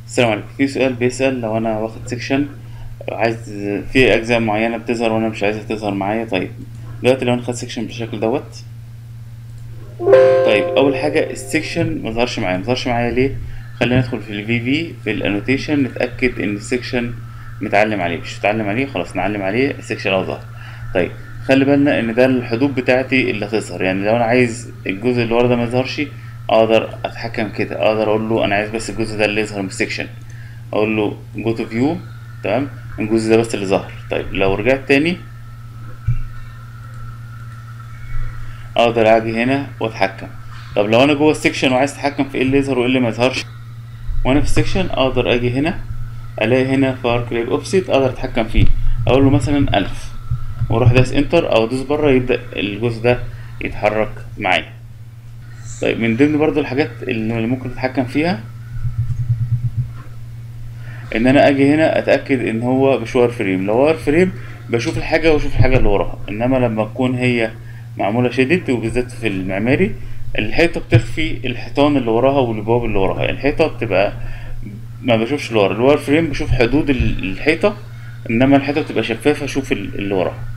السلام عليكم في سؤال بيسأل لو انا واخد سيكشن عايز في اجزاء معينة بتظهر وانا مش عايزها تظهر معايا طيب دلوقتي لو انا خدت سيكشن بالشكل دوت طيب اول حاجة السيكشن ما ظهرش معايا ما ظهرش معايا ليه خلينا ندخل في الفي في في الانوتيشن نتأكد ان السيكشن متعلم عليه مش متعلم عليه خلاص نعلم عليه السيكشن اهو ظهر طيب خلي بالنا ان ده الحدود بتاعتي اللي هتظهر يعني لو انا عايز الجزء اللي ورا ده ما يظهرش اقدر اتحكم كده اقدر اقول له انا عايز بس الجزء ده اللي يظهر من السيكشن اقول له جو تو فيو تمام الجزء ده بس اللي ظهر طيب لو رجعت تاني اقدر اجي هنا واتحكم طب لو انا جوه السيكشن وعايز اتحكم في ايه اللي يظهر وايه اللي ما يظهرش وانا في السيكشن اقدر اجي هنا الاقي هنا فار كليب اوفست اقدر اتحكم فيه اقول له مثلا ألف واروح داس انتر او ادوس بره يبدا الجزء ده يتحرك معايا طيب من ضمن برضو الحاجات اللي ممكن تتحكم فيها ان انا اجي هنا اتاكد ان هو مش واير فريم لو واير فريم بشوف الحاجه واشوف الحاجه اللي وراها انما لما تكون هي معموله شديد وبالذات في المعماري الحيطه بتخفي الحيطان اللي وراها والابواب اللي وراها يعني الحيطه بتبقى ما بشوفش اللي ورا الواير فريم بشوف حدود ال- الحيطه انما الحيطه بتبقى شفافه اشوف ال- اللي وراها